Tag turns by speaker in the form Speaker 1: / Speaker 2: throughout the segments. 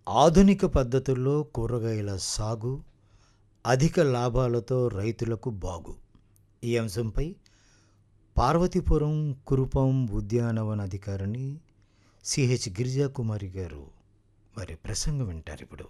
Speaker 1: ఆధునిక పద్ధతుల్లో కూరగాయల సాగు అధిక లాభాలతో రైతులకు బాగు ఈ అంశంపై పార్వతీపురం కురుపం ఉద్యానవన అధికారిని సిహెచ్ గిరిజాకుమారి గారు వారి ప్రసంగం వింటారు ఇప్పుడు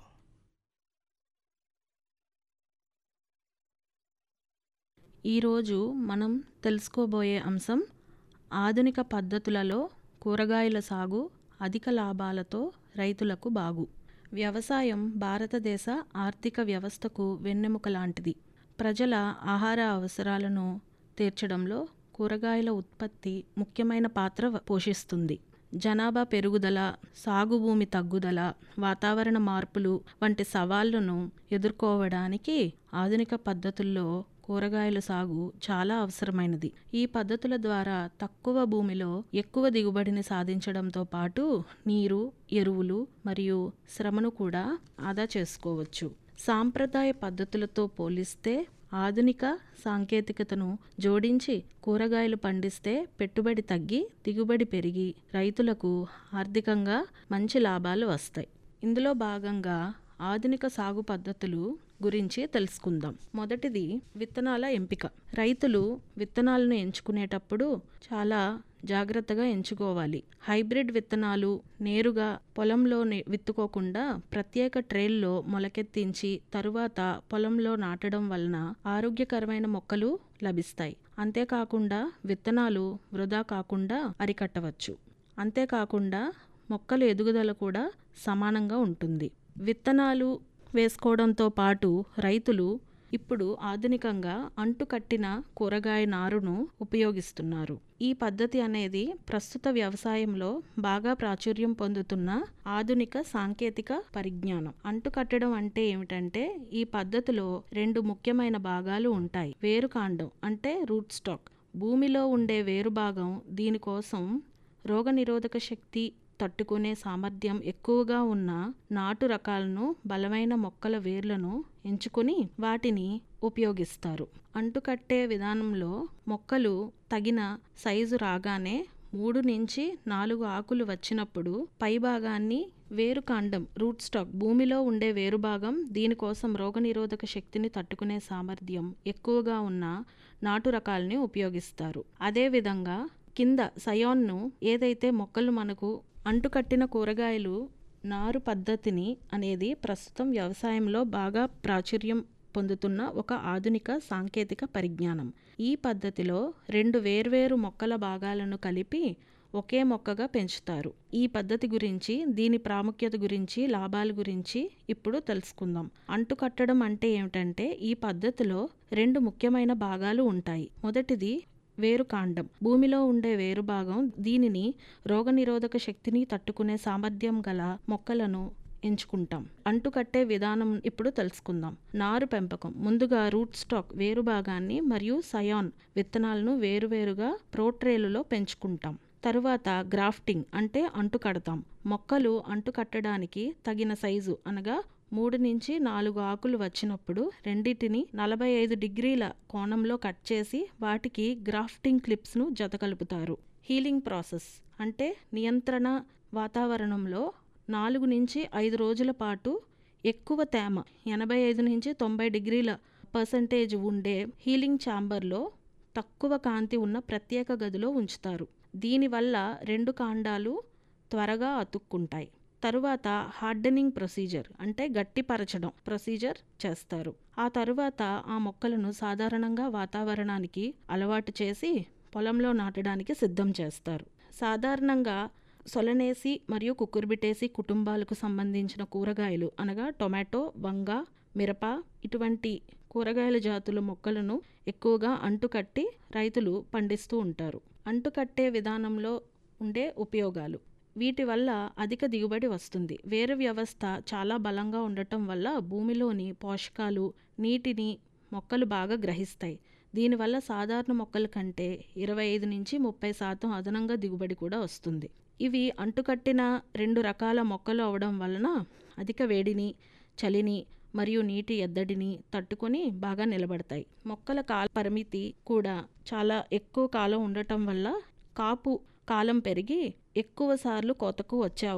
Speaker 2: ఈరోజు మనం తెలుసుకోబోయే అంశం ఆధునిక పద్ధతులలో కూరగాయల సాగు అధిక లాభాలతో రైతులకు బాగు వ్యవసాయం భారతదేశ ఆర్థిక వ్యవస్థకు వెన్నెముక లాంటిది ప్రజల ఆహార అవసరాలను తీర్చడంలో కూరగాయల ఉత్పత్తి ముఖ్యమైన పాత్ర పోషిస్తుంది జనాభా పెరుగుదల సాగు భూమి తగ్గుదల వాతావరణ మార్పులు వంటి సవాళ్లను ఎదుర్కోవడానికి ఆధునిక పద్ధతుల్లో కూరగాయల సాగు చాలా అవసరమైనది ఈ పద్ధతుల ద్వారా తక్కువ భూమిలో ఎక్కువ దిగుబడిని సాధించడంతో పాటు నీరు ఎరువులు మరియు శ్రమను కూడా ఆదా చేసుకోవచ్చు సాంప్రదాయ పద్ధతులతో పోలిస్తే ఆధునిక సాంకేతికతను జోడించి కూరగాయలు పండిస్తే పెట్టుబడి తగ్గి దిగుబడి పెరిగి రైతులకు ఆర్థికంగా మంచి లాభాలు వస్తాయి ఇందులో భాగంగా ఆధునిక సాగు పద్ధతులు గురించి తెలుసుకుందాం మొదటిది విత్తనాల ఎంపిక రైతులు విత్తనాలను ఎంచుకునేటప్పుడు చాలా జాగ్రత్తగా ఎంచుకోవాలి హైబ్రిడ్ విత్తనాలు నేరుగా పొలంలో విత్తుకోకుండా ప్రత్యేక ట్రేల్లో మొలకెత్తించి తరువాత పొలంలో నాటడం వలన ఆరోగ్యకరమైన మొక్కలు లభిస్తాయి అంతేకాకుండా విత్తనాలు వృధా కాకుండా అరికట్టవచ్చు అంతేకాకుండా మొక్కల ఎదుగుదల కూడా సమానంగా ఉంటుంది విత్తనాలు వేసుకోవడంతో పాటు రైతులు ఇప్పుడు ఆధునికంగా అంటుకట్టిన కూరగాయ నారును ఉపయోగిస్తున్నారు ఈ పద్ధతి అనేది ప్రస్తుత వ్యవసాయంలో బాగా ప్రాచుర్యం పొందుతున్న ఆధునిక సాంకేతిక పరిజ్ఞానం అంటుకట్టడం అంటే ఏమిటంటే ఈ పద్ధతిలో రెండు ముఖ్యమైన భాగాలు ఉంటాయి వేరుకాండం అంటే రూట్ స్టాక్ భూమిలో ఉండే వేరు భాగం దీనికోసం రోగనిరోధక శక్తి తట్టుకునే సామర్థ్యం ఎక్కువగా ఉన్న నాటు రకాలను బలమైన మొక్కల వేర్లను ఎంచుకొని వాటిని ఉపయోగిస్తారు అంటుకట్టే విధానంలో మొక్కలు తగిన సైజు రాగానే మూడు నుంచి నాలుగు ఆకులు వచ్చినప్పుడు పైభాగాన్ని వేరుకాండం రూట్ స్టాక్ భూమిలో ఉండే వేరుభాగం దీనికోసం రోగనిరోధక శక్తిని తట్టుకునే సామర్థ్యం ఎక్కువగా ఉన్న నాటు రకాలని ఉపయోగిస్తారు అదేవిధంగా కింద సయోన్ను ఏదైతే మొక్కలు మనకు అంటుకట్టిన కూరగాయలు నారు పద్ధతిని అనేది ప్రస్తుతం వ్యవసాయంలో బాగా ప్రాచుర్యం పొందుతున్న ఒక ఆధునిక సాంకేతిక పరిజ్ఞానం ఈ పద్ధతిలో రెండు వేర్వేరు మొక్కల భాగాలను కలిపి ఒకే మొక్కగా పెంచుతారు ఈ పద్ధతి గురించి దీని ప్రాముఖ్యత గురించి లాభాల గురించి ఇప్పుడు తెలుసుకుందాం అంటుకట్టడం అంటే ఏమిటంటే ఈ పద్ధతిలో రెండు ముఖ్యమైన భాగాలు ఉంటాయి మొదటిది వేరుకాండం భూమిలో ఉండే వేరు భాగం దీనిని రోగనిరోధక శక్తిని తట్టుకునే సామర్థ్యం గల మొక్కలను ఎంచుకుంటాం అంటుకట్టే విధానం ఇప్పుడు తెలుసుకుందాం నారు పెంపకం ముందుగా రూట్ స్టాక్ వేరు భాగాన్ని మరియు సయాన్ విత్తనాలను వేరువేరుగా ప్రోట్రేలులో పెంచుకుంటాం తరువాత గ్రాఫ్టింగ్ అంటే అంటుకడతాం మొక్కలు అంటుకట్టడానికి తగిన సైజు అనగా మూడు నుంచి నాలుగు ఆకులు వచ్చినప్పుడు రెండింటిని నలభై ఐదు డిగ్రీల కోణంలో కట్ చేసి వాటికి గ్రాఫ్టింగ్ క్లిప్స్ను జతకలుపుతారు హీలింగ్ ప్రాసెస్ అంటే నియంత్రణ వాతావరణంలో నాలుగు నుంచి ఐదు రోజుల పాటు ఎక్కువ తేమ ఎనభై ఐదు నుంచి తొంభై డిగ్రీల పర్సంటేజ్ ఉండే హీలింగ్ ఛాంబర్లో తక్కువ కాంతి ఉన్న ప్రత్యేక గదిలో ఉంచుతారు దీనివల్ల రెండు కాండాలు త్వరగా అతుక్కుంటాయి తరువాత హార్డెనింగ్ ప్రొసీజర్ అంటే గట్టిపరచడం ప్రొసీజర్ చేస్తారు ఆ తరువాత ఆ మొక్కలను సాధారణంగా వాతావరణానికి అలవాటు చేసి పొలంలో నాటడానికి సిద్ధం చేస్తారు సాధారణంగా సొలనేసి మరియు కుక్కుర్బిటేసి కుటుంబాలకు సంబంధించిన కూరగాయలు అనగా టొమాటో వంగ మిరప ఇటువంటి కూరగాయల జాతుల మొక్కలను ఎక్కువగా అంటుకట్టి రైతులు పండిస్తూ ఉంటారు అంటుకట్టే విధానంలో ఉండే ఉపయోగాలు వీటి వల్ల అధిక దిగుబడి వస్తుంది వేరు వ్యవస్థ చాలా బలంగా ఉండటం వల్ల భూమిలోని పోషకాలు నీటిని మొక్కలు బాగా గ్రహిస్తాయి దీనివల్ల సాధారణ మొక్కల కంటే ఇరవై ఐదు నుంచి ముప్పై శాతం అదనంగా దిగుబడి కూడా వస్తుంది ఇవి అంటుకట్టిన రెండు రకాల మొక్కలు అవడం వలన అధిక వేడిని చలిని మరియు నీటి ఎద్దడిని తట్టుకొని బాగా నిలబడతాయి మొక్కల కాల పరిమితి కూడా చాలా ఎక్కువ కాలం ఉండటం వల్ల కాపు కాలం పెరిగి ఎక్కువ సార్లు కోతకు వచ్చే